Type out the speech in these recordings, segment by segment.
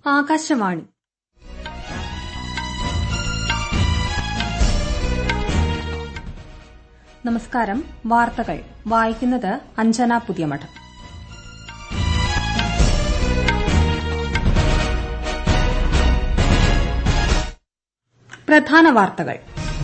ആകാശവാണി നമസ്കാരം വാർത്തകൾ വായിക്കുന്നത് അഞ്ജന പുതിയമഠം പ്രധാന വാർത്തകൾ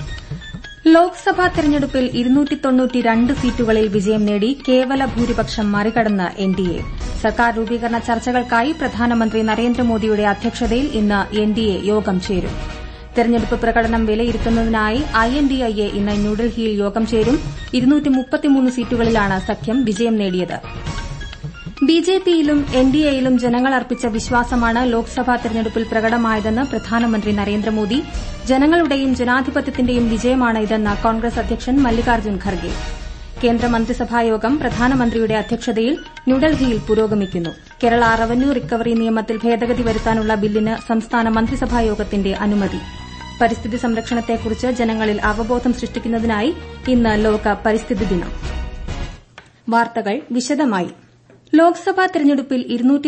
ലോക്സഭാ തെരഞ്ഞെടുപ്പിൽ സീറ്റുകളിൽ വിജയം നേടി കേവല ഭൂരിപക്ഷം മറികടന്ന് എൻഡിഎ സർക്കാർ രൂപീകരണ ചർച്ചകൾക്കായി പ്രധാനമന്ത്രി നരേന്ദ്രമോദിയുടെ അധ്യക്ഷതയിൽ ഇന്ന് എൻഡിഎ യോഗം ചേരും തെരഞ്ഞെടുപ്പ് പ്രകടനം വിലയിരുത്തുന്നതിനായി ഐഎൻഡിഎ ഇന്ന് ന്യൂഡൽഹിയിൽ യോഗം ചേരും സീറ്റുകളിലാണ് സഖ്യം വിജയം നേടിയത് ബിജെപിയിലും എൻഡിഎയിലും ജനങ്ങൾ അർപ്പിച്ച വിശ്വാസമാണ് ലോക്സഭാ തെരഞ്ഞെടുപ്പിൽ പ്രകടമായതെന്ന് പ്രധാനമന്ത്രി നരേന്ദ്രമോദി ജനങ്ങളുടെയും ജനാധിപത്യത്തിന്റെയും വിജയമാണ് ഇതെന്ന് കോൺഗ്രസ് അധ്യക്ഷൻ മല്ലികാർജ്ജുൻ ഖർഗെ കേന്ദ്ര മന്ത്രിസഭായോഗം പ്രധാനമന്ത്രിയുടെ അധ്യക്ഷതയിൽ ന്യൂഡൽഹിയിൽ പുരോഗമിക്കുന്നു കേരള റവന്യൂ റിക്കവറി നിയമത്തിൽ ഭേദഗതി വരുത്താനുള്ള ബില്ലിന് സംസ്ഥാന മന്ത്രിസഭായോഗത്തിന്റെ അനുമതി പരിസ്ഥിതി സംരക്ഷണത്തെക്കുറിച്ച് ജനങ്ങളിൽ അവബോധം സൃഷ്ടിക്കുന്നതിനായി ഇന്ന് ലോക പരിസ്ഥിതി ദിനം വാർത്തകൾ വിശദമായി ലോക്സഭാ തെരഞ്ഞെടുപ്പിൽ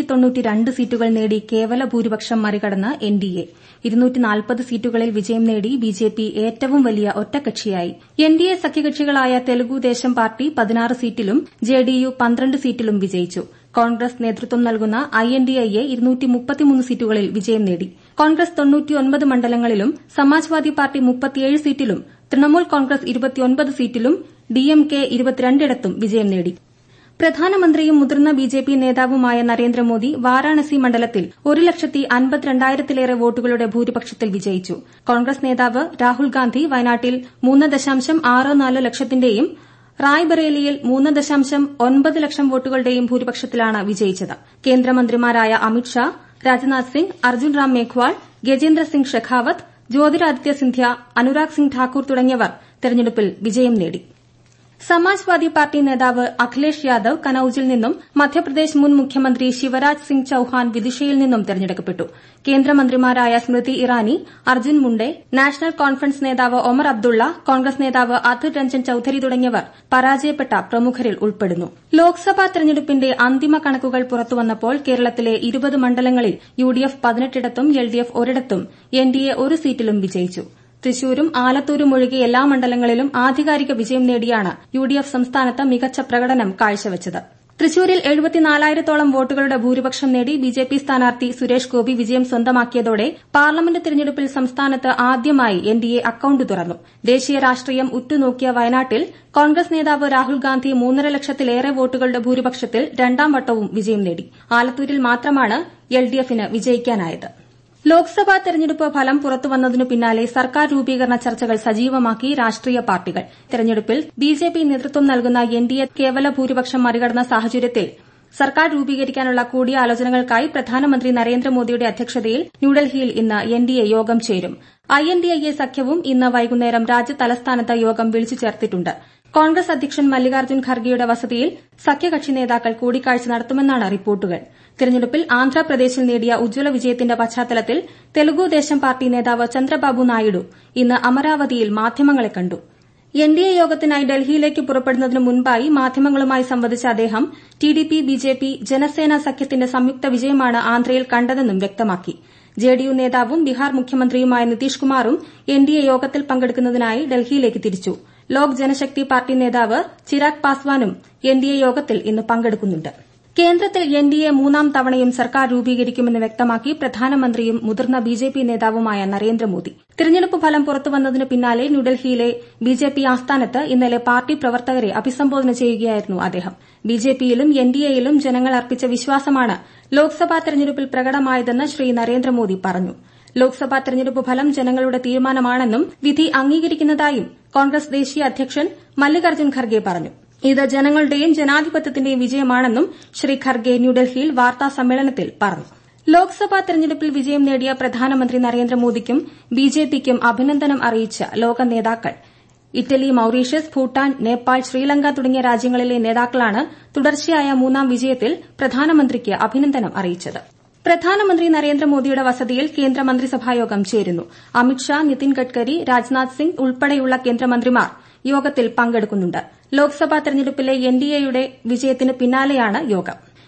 സീറ്റുകൾ നേടി കേവല ഭൂരിപക്ഷം മറികടന്ന് എൻഡിഎ സീറ്റുകളിൽ വിജയം നേടി ബിജെപി ഏറ്റവും വലിയ ഒറ്റക്കക്ഷിയായി എൻഡിഎ സഖ്യകക്ഷികളായ തെലുഗുദേശം പാർട്ടി പതിനാറ് സീറ്റിലും ജെഡിയു പന്ത്രണ്ട് സീറ്റിലും വിജയിച്ചു കോൺഗ്രസ് നേതൃത്വം നൽകുന്ന ഐഎൻഡിഎ സീറ്റുകളിൽ വിജയം നേടി കോൺഗ്രസ് മണ്ഡലങ്ങളിലും സമാജ്വാദി പാർട്ടി മുപ്പത്തിയേഴ് സീറ്റിലും തൃണമൂൽ കോൺഗ്രസ് സീറ്റിലും ഡിഎംകെ ഇരുപത്തിരണ്ടിടത്തും വിജയം നേടി പ്രധാനമന്ത്രിയും മുതിർന്ന ബിജെപി നേതാവുമായ നരേന്ദ്രമോദി വാരാണസി മണ്ഡലത്തിൽ ഒരു ലക്ഷത്തി അൻപത്തിരണ്ടായിരത്തിലേറെ വോട്ടുകളുടെ ഭൂരിപക്ഷത്തിൽ വിജയിച്ചു കോൺഗ്രസ് നേതാവ് രാഹുൽ ഗാന്ധി വയനാട്ടിൽ മൂന്ന് ദശാംശം ആറ് നാല് ലക്ഷത്തിന്റെയും റായ്ബറേലിയിൽ മൂന്ന് ദശാംശം ഒൻപത് ലക്ഷം വോട്ടുകളുടെയും ഭൂരിപക്ഷത്തിലാണ് വിജയിച്ചത് കേന്ദ്രമന്ത്രിമാരായ അമിത്ഷാ രാജ്നാഥ് സിംഗ് അർജുൻ റാം മേഘ്വാൾ ഗജേന്ദ്ര സിംഗ് ഷെഖാവത്ത് ജ്യോതിരാദിത്യ സിന്ധ്യ അനുരാഗ് സിംഗ് ഠാക്കൂർ തുടങ്ങിയവർ തെരഞ്ഞെടുപ്പിൽ വിജയം നേടി സമാജ്വാദി പാർട്ടി നേതാവ് അഖിലേഷ് യാദവ് കനൌജിൽ നിന്നും മധ്യപ്രദേശ് മുൻ മുഖ്യമന്ത്രി ശിവരാജ് സിംഗ് ചൌഹാൻ വിദിഷയിൽ നിന്നും തെരഞ്ഞെടുക്കപ്പെട്ടു കേന്ദ്രമന്ത്രിമാരായ സ്മൃതി ഇറാനി അർജുൻ മുണ്ടെ നാഷണൽ കോൺഫറൻസ് നേതാവ് ഒമർ അബ്ദുള്ള കോൺഗ്രസ് നേതാവ് അധിർ രഞ്ജൻ ചൌധരി തുടങ്ങിയവർ പരാജയപ്പെട്ട പ്രമുഖരിൽ ഉൾപ്പെടുന്നു ലോക്സഭാ തെരഞ്ഞെടുപ്പിന്റെ അന്തിമ കണക്കുകൾ പുറത്തുവന്നപ്പോൾ കേരളത്തിലെ ഇരുപത് മണ്ഡലങ്ങളിൽ യുഡിഎഫ് പതിനെട്ടിടത്തും എൽഡിഎഫ് ഒരിടത്തും എൻഡിഎ ഒരു സീറ്റിലും വിജയിച്ചു തൃശൂരും ആലത്തൂരും ഒഴികെ എല്ലാ മണ്ഡലങ്ങളിലും ആധികാരിക വിജയം നേടിയാണ് യുഡിഎഫ് സംസ്ഥാനത്ത് മികച്ച പ്രകടനം കാഴ്ചവച്ചത് തൃശൂരിൽ എഴുപത്തിനാലായിരത്തോളം വോട്ടുകളുടെ ഭൂരിപക്ഷം നേടി ബിജെപി സ്ഥാനാർത്ഥി സുരേഷ് ഗോപി വിജയം സ്വന്തമാക്കിയതോടെ പാർലമെന്റ് തെരഞ്ഞെടുപ്പിൽ സംസ്ഥാനത്ത് ആദ്യമായി എൻഡിഎ അക്കൌണ്ട് തുറന്നു ദേശീയ രാഷ്ട്രീയം ഉറ്റുനോക്കിയ വയനാട്ടിൽ കോൺഗ്രസ് നേതാവ് രാഹുൽ ഗാന്ധി മൂന്നര ലക്ഷത്തിലേറെ വോട്ടുകളുടെ ഭൂരിപക്ഷത്തിൽ രണ്ടാം വട്ടവും വിജയം നേടി ആലത്തൂരിൽ മാത്രമാണ് എൽഡിഎഫിന് വിജയിക്കാനായത് ലോക്സഭാ തെരഞ്ഞെടുപ്പ് ഫലം പുറത്തുവന്നതിനു പിന്നാലെ സർക്കാർ രൂപീകരണ ചർച്ചകൾ സജീവമാക്കി രാഷ്ട്രീയ പാർട്ടികൾ തെരഞ്ഞെടുപ്പിൽ ബിജെപി നേതൃത്വം നൽകുന്ന എൻഡിഎ കേവല ഭൂരിപക്ഷം മറികടന്ന സാഹചര്യത്തിൽ സർക്കാർ രൂപീകരിക്കാനുള്ള കൂടിയാലോചനകൾക്കായി പ്രധാനമന്ത്രി നരേന്ദ്രമോദിയുടെ അധ്യക്ഷതയിൽ ന്യൂഡൽഹിയിൽ ഇന്ന് എൻഡിഎ യോഗം ചേരും ഐഎൻഡിഎ സഖ്യവും ഇന്ന് വൈകുന്നേരം രാജ്യതലസ്ഥാനത്ത് യോഗം വിളിച്ചു ചേർത്തിട്ടുണ്ട് കോൺഗ്രസ് അധ്യക്ഷൻ മല്ലികാർജ്ജുൻ ഖർഗെയുടെ വസതിയിൽ സഖ്യകക്ഷി നേതാക്കൾ കൂടിക്കാഴ്ച നടത്തുമെന്നാണ് റിപ്പോർട്ടുകൾ തെരഞ്ഞെടുപ്പിൽ ആന്ധ്രാപ്രദേശിൽ നേടിയ ഉജ്ജ്വല വിജയത്തിന്റെ പശ്ചാത്തലത്തിൽ തെലുഗുദേശം പാർട്ടി നേതാവ് ചന്ദ്രബാബു നായിഡു ഇന്ന് അമരാവതിയിൽ മാധ്യമങ്ങളെ കണ്ടു എൻഡിഎ യോഗത്തിനായി ഡൽഹിയിലേക്ക് പുറപ്പെടുന്നതിന് മുൻപായി മാധ്യമങ്ങളുമായി സംവദിച്ച അദ്ദേഹം ടിഡിപി ബിജെപി ജനസേന സഖ്യത്തിന്റെ സംയുക്ത വിജയമാണ് ആന്ധ്രയിൽ കണ്ടതെന്നും വ്യക്തമാക്കി ജെഡിയു നേതാവും ബീഹാർ മുഖ്യമന്ത്രിയുമായ നിതീഷ് കുമാറും എൻഡിഎ യോഗത്തിൽ പങ്കെടുക്കുന്നതിനായി ഡൽഹിയിലേക്ക് തിരിച്ചു ലോക് ജനശക്തി പാർട്ടി നേതാവ് ചിരാഗ് പാസ്വാനും എൻഡിഎ യോഗത്തിൽ ഇന്ന് പങ്കെടുക്കുന്നുണ്ട് കേന്ദ്രത്തിൽ എൻഡിഎ മൂന്നാം തവണയും സർക്കാർ രൂപീകരിക്കുമെന്ന് വ്യക്തമാക്കി പ്രധാനമന്ത്രിയും മുതിർന്ന ബിജെപി നേതാവുമായ നരേന്ദ്രമോദി തെരഞ്ഞെടുപ്പ് ഫലം പുറത്തുവന്നതിന് പിന്നാലെ ന്യൂഡൽഹിയിലെ ബിജെപി ആസ്ഥാനത്ത് ഇന്നലെ പാർട്ടി പ്രവർത്തകരെ അഭിസംബോധന ചെയ്യുകയായിരുന്നു അദ്ദേഹം ബിജെപിയിലും എൻഡിഎയിലും ജനങ്ങൾ അർപ്പിച്ച വിശ്വാസമാണ് ലോക്സഭാ തെരഞ്ഞെടുപ്പിൽ പ്രകടമായതെന്ന് ശ്രീ നരേന്ദ്രമോദി പറഞ്ഞു ലോക്സഭാ തെരഞ്ഞെടുപ്പ് ഫലം ജനങ്ങളുടെ തീരുമാനമാണെന്നും വിധി അംഗീകരിക്കുന്നതായും കോൺഗ്രസ് ദേശീയ അധ്യക്ഷൻ മല്ലികാർജ്ജുൻ ഖർഗെ പറഞ്ഞു ഇത് ജനങ്ങളുടെയും ജനാധിപത്യത്തിന്റെയും വിജയമാണെന്നും ശ്രീ ഖർഗെ ന്യൂഡൽഹിയിൽ വാർത്താ സമ്മേളനത്തിൽ പറഞ്ഞു ലോക്സഭാ തെരഞ്ഞെടുപ്പിൽ വിജയം നേടിയ പ്രധാനമന്ത്രി നരേന്ദ്രമോദിക്കും ബിജെപിക്കും അഭിനന്ദനം അറിയിച്ച ലോക നേതാക്കൾ ഇറ്റലി മൌറീഷ്യസ് ഭൂട്ടാൻ നേപ്പാൾ ശ്രീലങ്ക തുടങ്ങിയ രാജ്യങ്ങളിലെ നേതാക്കളാണ് തുടർച്ചയായ മൂന്നാം വിജയത്തിൽ പ്രധാനമന്ത്രിക്ക് അഭിനന്ദനം അറിയിച്ചത് പ്രധാനമന്ത്രി നരേന്ദ്രമോദിയുടെ വസതിയിൽ കേന്ദ്രമന്ത്രിസഭായോഗം ചേരുന്നു അമിത്ഷാ നിതിൻ ഗഡ്കരി രാജ്നാഥ് സിംഗ് ഉൾപ്പെടെയുള്ള കേന്ദ്രമന്ത്രിമാർ യോഗത്തിൽ പങ്കെടുക്കുന്നുണ്ട് ലോക്സഭാ തെരഞ്ഞെടുപ്പിലെ എൻഡിഎയുടെ വിജയത്തിന് പിന്നാലെയാണ് യോഗം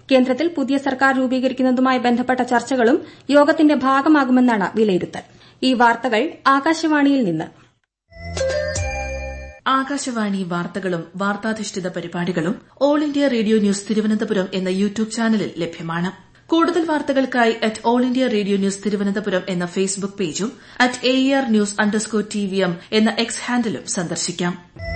കേന്ദ്രത്തിൽ പുതിയ സർക്കാർ രൂപീകരിക്കുന്നതുമായി ബന്ധപ്പെട്ട ചർച്ചകളും യോഗത്തിന്റെ ഭാഗമാകുമെന്നാണ് വിലയിരുത്തൽ ഈ വാർത്തകൾ ആകാശവാണിയിൽ നിന്ന് ആകാശവാണി വാർത്തകളും വാർത്താധിഷ്ഠിത പരിപാടികളും all India radio news Thiruvananthapuram എന്ന യൂട്യൂബ് ചാനലിൽ ലഭ്യമാണ് കൂടുതൽ വാർത്തകൾക്കായി at all India radio news Thiruvananthapuram എന്ന ഫേസ്ബുക്ക് പേജും at A R news underscore T V M എന്ന എക്സ് ഹാൻഡിലും സന്ദർശിക്കാം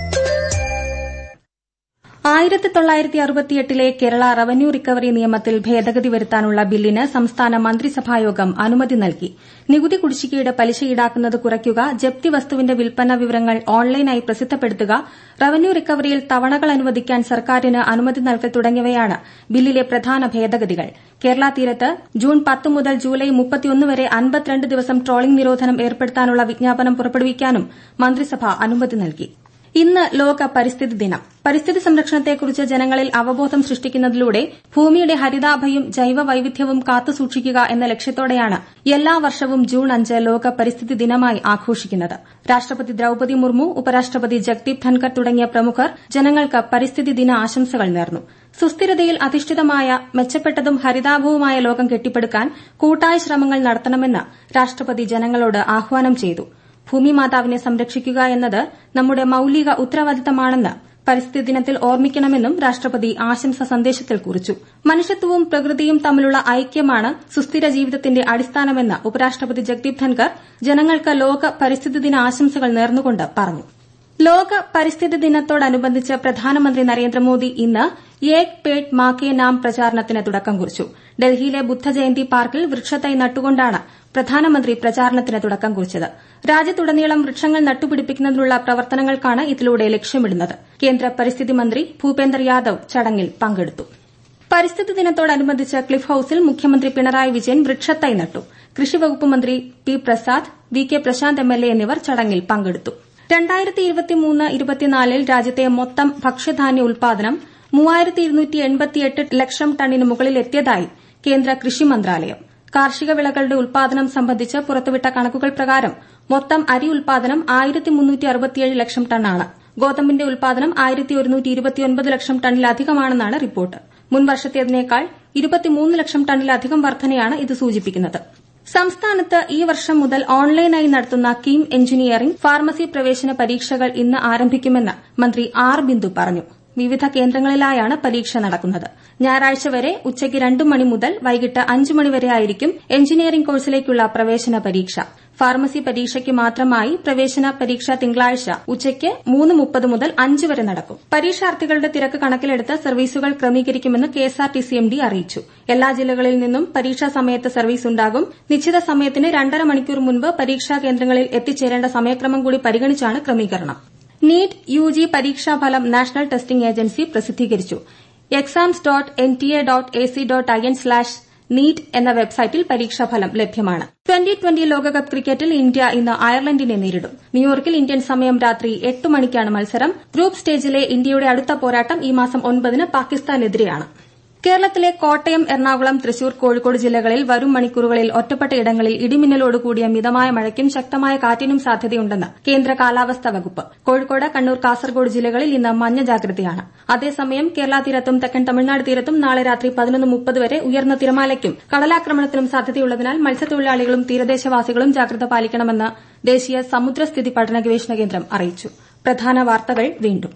ആയിരത്തി തൊള്ളായിരത്തി അറുപത്തിയെട്ടിലെ കേരള റവന്യൂ റിക്കവറി നിയമത്തിൽ ഭേദഗതി വരുത്താനുള്ള ബില്ലിന് സംസ്ഥാന മന്ത്രിസഭായോഗം അനുമതി നൽകി നികുതി കുടിശ്ശികയുടെ പലിശ ഈടാക്കുന്നത് കുറയ്ക്കുക ജപ്തി വസ്തുവിന്റെ വിൽപ്പന വിവരങ്ങൾ ഓൺലൈനായി പ്രസിദ്ധപ്പെടുത്തുക റവന്യൂ റിക്കവറിയിൽ തവണകൾ അനുവദിക്കാൻ സർക്കാരിന് അനുമതി നൽകൽ തുടങ്ങിയവയാണ് ബില്ലിലെ പ്രധാന ഭേദഗതികൾ കേരള തീരത്ത് ജൂൺ പത്ത് മുതൽ ജൂലൈ മുപ്പത്തിയൊന്ന് വരെ അൻപത്തിരണ്ട് ദിവസം ട്രോളിംഗ് നിരോധനം ഏർപ്പെടുത്താനുള്ള വിജ്ഞാപനം പുറപ്പെടുവിക്കാനും മന്ത്രിസഭ അനുമതി നൽകി ഇന്ന് ലോക പരിസ്ഥിതി ദിനം പരിസ്ഥിതി സംരക്ഷണത്തെക്കുറിച്ച് ജനങ്ങളിൽ അവബോധം സൃഷ്ടിക്കുന്നതിലൂടെ ഭൂമിയുടെ ഹരിതാഭയും ജൈവ വൈവിധ്യവും കാത്തുസൂക്ഷിക്കുക എന്ന ലക്ഷ്യത്തോടെയാണ് എല്ലാ വർഷവും ജൂൺ അഞ്ച് ലോക പരിസ്ഥിതി ദിനമായി ആഘോഷിക്കുന്നത് രാഷ്ട്രപതി ദ്രൌപതി മുർമു ഉപരാഷ്ട്രപതി ജഗ്ദീപ് ധൻകർ തുടങ്ങിയ പ്രമുഖർ ജനങ്ങൾക്ക് പരിസ്ഥിതി ദിന ആശംസകൾ നേർന്നു സുസ്ഥിരതയിൽ അധിഷ്ഠിതമായ മെച്ചപ്പെട്ടതും ഹരിതാഭവുമായ ലോകം കെട്ടിപ്പടുക്കാൻ കൂട്ടായ ശ്രമങ്ങൾ നടത്തണമെന്ന് രാഷ്ട്രപതി ജനങ്ങളോട് ആഹ്വാനം ചെയ്തു ഭൂമി മാതാവിനെ സംരക്ഷിക്കുക എന്നത് നമ്മുടെ മൌലിക ഉത്തരവാദിത്തമാണെന്ന് പരിസ്ഥിതി ദിനത്തിൽ ഓർമ്മിക്കണമെന്നും രാഷ്ട്രപതി ആശംസാ സന്ദേശത്തിൽ കുറിച്ചു മനുഷ്യത്വവും പ്രകൃതിയും തമ്മിലുള്ള ഐക്യമാണ് സുസ്ഥിര ജീവിതത്തിന്റെ അടിസ്ഥാനമെന്ന് ഉപരാഷ്ട്രപതി ജഗ്ദീപ് ധൻകർ ജനങ്ങൾക്ക് ലോക പരിസ്ഥിതി ദിന ആശംസകൾ നേർന്നുകൊണ്ട് പറഞ്ഞു ലോക പരിസ്ഥിതി ദിനത്തോടനുബന്ധിച്ച് പ്രധാനമന്ത്രി നരേന്ദ്രമോദി ഇന്ന് ഏക് പേഡ് മാ കെ നാം പ്രചാരണത്തിന് തുടക്കം കുറിച്ചു ഡൽഹിയിലെ ബുദ്ധജയന്തി പാർക്കിൽ വൃക്ഷത്തൈ നട്ടുകൊണ്ടാണ് പ്രധാനമന്ത്രി പ്രചാരണത്തിന് തുടക്കം കുറിച്ചത് രാജ്യത്തുടനീളം വൃക്ഷങ്ങൾ നട്ടുപിടിപ്പിക്കുന്നതിനുള്ള പ്രവർത്തനങ്ങൾക്കാണ് ഇതിലൂടെ ലക്ഷ്യമിടുന്നത് കേന്ദ്ര പരിസ്ഥിതി മന്ത്രി ഭൂപേന്ദർ യാദവ് ചടങ്ങിൽ പങ്കെടുത്തു പരിസ്ഥിതി ദിനത്തോടനുബന്ധിച്ച് ക്ലിഫ് ഹൌസിൽ മുഖ്യമന്ത്രി പിണറായി വിജയൻ വൃക്ഷത്തൈ നട്ടു കൃഷിവകുപ്പ് മന്ത്രി P Prasad V K Prasanth M L A എന്നിവർ ചടങ്ങിൽ പങ്കെടുത്തു രണ്ടായിരത്തി ഇരുപത്തിമൂന്ന് ഇരുപത്തിനാലിൽ രാജ്യത്തെ മൊത്തം ഭക്ഷ്യധാന്യ ഉൽപാദനം മൂവായിരത്തി ഇരുന്നൂറ്റി എൺപത്തിയെട്ട് ലക്ഷം ടണ്ണിന് മുകളിലെത്തിയതായി കേന്ദ്ര കൃഷി മന്ത്രാലയം കാർഷിക വിളകളുടെ ഉൽപാദനം സംബന്ധിച്ച് പുറത്തുവിട്ട കണക്കുകൾ പ്രകാരം മൊത്തം അരി ഉൽപാദനം ആയിരത്തി മുന്നൂറ്റി അറുപത്തിയേഴ് ലക്ഷം ടണ്ണാണ് ഗോതമ്പിന്റെ ഉൽപാദനം ആയിരത്തി ഒരുന്നൂറ്റി ഇരുപത്തിയൊൻപത് ലക്ഷം ടണ്ണിലധികമാണെന്നാണ് റിപ്പോർട്ട് മുൻ വർഷത്തേതിനേക്കാൾ ഇരുപത്തിമൂന്ന് ലക്ഷം ടണ്ണിലധികം വർധനയാണ് ഇത് സൂചിപ്പിക്കുന്നത് സംസ്ഥാനത്ത് ഈ വർഷം മുതൽ ഓൺലൈനായി നടത്തുന്ന കീം എഞ്ചിനീയറിംഗ് ഫാർമസി പ്രവേശന പരീക്ഷകൾ ഇന്ന് ആരംഭിക്കുമെന്ന് മന്ത്രി ആർ ബിന്ദു പറഞ്ഞു വിവിധ കേന്ദ്രങ്ങളിലായാണ് പരീക്ഷ നടക്കുന്നത് ഞായറാഴ്ച വരെ ഉച്ചയ്ക്ക് രണ്ട് മണി മുതൽ വൈകിട്ട് അഞ്ച് മണി വരെയായിരിക്കും എഞ്ചിനീയറിംഗ് കോഴ്സിലേക്കുള്ള പ്രവേശന പരീക്ഷ ഫാർമസി പരീക്ഷയ്ക്ക് മാത്രമായി പ്രവേശന പരീക്ഷ തിങ്കളാഴ്ച ഉച്ചയ്ക്ക് മൂന്ന് മുപ്പത് മുതൽ അഞ്ച് വരെ നടക്കും പരീക്ഷാർത്ഥികളുടെ തിരക്ക് കണക്കിലെടുത്ത് സർവീസുകൾ ക്രമീകരിക്കുമെന്ന് കെഎസ്ആർടിസി എംഡി അറിയിച്ചു എല്ലാ ജില്ലകളിൽ നിന്നും പരീക്ഷാ സമയത്ത് സർവീസ് ഉണ്ടാകും നിശ്ചിത സമയത്തിന് രണ്ടര മണിക്കൂർ മുൻപ് പരീക്ഷാ കേന്ദ്രങ്ങളിൽ എത്തിച്ചേരേണ്ട സമയക്രമം കൂടി പരിഗണിച്ചാണ് ക്രമീകരണം നീറ്റ് യുജി പരീക്ഷാഫലം നാഷണൽ ടെസ്റ്റിംഗ് ഏജൻസി പ്രസിദ്ധീകരിച്ചു exams dot N T A dot A C dot I N slash NEET എന്ന വെബ്സൈറ്റിൽ പരീക്ഷാഫലം ലഭ്യമാണ് ട്വന്റി ട്വന്റി ലോകകപ്പ് ക്രിക്കറ്റിൽ ഇന്ത്യ ഇന്ന് അയർലൻഡിനെ നേരിടും ന്യൂയോർക്കിൽ ഇന്ത്യൻ സമയം രാത്രി എട്ട് മണിക്കാണ് മത്സരം ഗ്രൂപ്പ് സ്റ്റേജിലെ ഇന്ത്യയുടെ അടുത്ത പോരാട്ടം ഈ മാസം ഒൻപതിന് പാകിസ്ഥാനെതിരെയാണ് കേരളത്തിലെ കോട്ടയം എറണാകുളം തൃശൂർ കോഴിക്കോട് ജില്ലകളിൽ വരും മണിക്കൂറുകളിൽ ഒറ്റപ്പെട്ട ഇടങ്ങളിൽ ഇടിമിന്നലോട് കൂടിയ മിതമായ മഴയ്ക്കും ശക്തമായ കാറ്റിനും സാധ്യതയുണ്ടെന്ന് കേന്ദ്ര കാലാവസ്ഥാ വകുപ്പ് കോഴിക്കോട് കണ്ണൂർ കാസർഗോഡ് ജില്ലകളിൽ ഇന്ന് മഞ്ഞ ജാഗ്രതയാണ് അതേസമയം കേരള തീരത്തും തെക്കൻ തമിഴ്നാട് തീരത്തും നാളെ രാത്രി പതിനൊന്ന് മുപ്പത് വരെ ഉയർന്ന തിരമാലയ്ക്കും കടലാക്രമണത്തിനും സാധ്യതയുള്ളതിനാൽ മത്സ്യത്തൊഴിലാളികളും തീരദേശവാസികളും ജാഗ്രത പാലിക്കണമെന്ന് ദേശീയ സമുദ്രസ്ഥിതി പഠന ഗവേഷണ കേന്ദ്രം അറിയിച്ചു പ്രധാന വാർത്തകൾ വീണ്ടും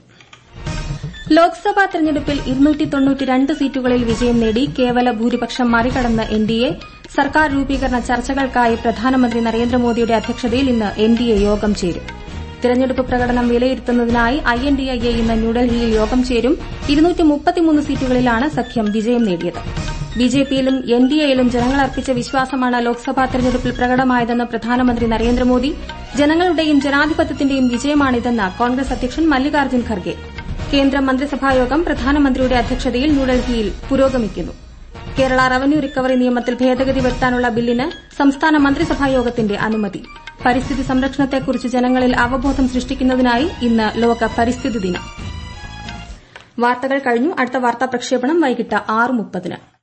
ലോക്സഭാ തെരഞ്ഞെടുപ്പിൽ സീറ്റുകളിൽ വിജയം നേടി കേവല ഭൂരിപക്ഷം മറികടന്ന് എൻഡിഎ സർക്കാർ രൂപീകരണ ചർച്ചകൾക്കായി പ്രധാനമന്ത്രി നരേന്ദ്രമോദിയുടെ അധ്യക്ഷതയിൽ ഇന്ന് എൻഡിഎ യോഗം ചേരും തെരഞ്ഞെടുപ്പ് പ്രകടനം വിലയിരുത്തുന്നതിനായി ഐഎൻഡിഎ ഇന്ന് ന്യൂഡൽഹിയിൽ യോഗം ചേരും സീറ്റുകളിലാണ് സഖ്യം വിജയം നേടിയത് ബിജെപിയിലും എൻഡിഎയിലും ജനങ്ങൾ അർപ്പിച്ച വിശ്വാസമാണ് ലോക്സഭാ തെരഞ്ഞെടുപ്പിൽ പ്രകടമായതെന്ന് പ്രധാനമന്ത്രി നരേന്ദ്രമോദി ജനങ്ങളുടെയും ജനാധിപത്യത്തിന്റെയും വിജയമാണിതെന്ന് കോൺഗ്രസ് അധ്യക്ഷൻ മല്ലികാർജ്ജുൻ ഖർഗെ കേന്ദ്ര മന്ത്രിസഭായോഗം പ്രധാനമന്ത്രിയുടെ അധ്യക്ഷതയിൽ ന്യൂഡൽഹിയിൽ പുരോഗമിക്കുന്നു കേരള റവന്യൂ റിക്കവറി നിയമത്തിൽ ഭേദഗതി വരുത്താനുള്ള ബില്ലിന് സംസ്ഥാന മന്ത്രിസഭായോഗത്തിന്റെ അനുമതി പരിസ്ഥിതി സംരക്ഷണത്തെക്കുറിച്ച് ജനങ്ങളിൽ അവബോധം സൃഷ്ടിക്കുന്നതിനായി ഇന്ന് ലോക പരിസ്ഥിതി ദിനം വാർത്തകൾ കഴിഞ്ഞു അടുത്ത വാർത്താ പ്രക്ഷേപണം വൈകിട്ട് ആറ് മുപ്പതിന്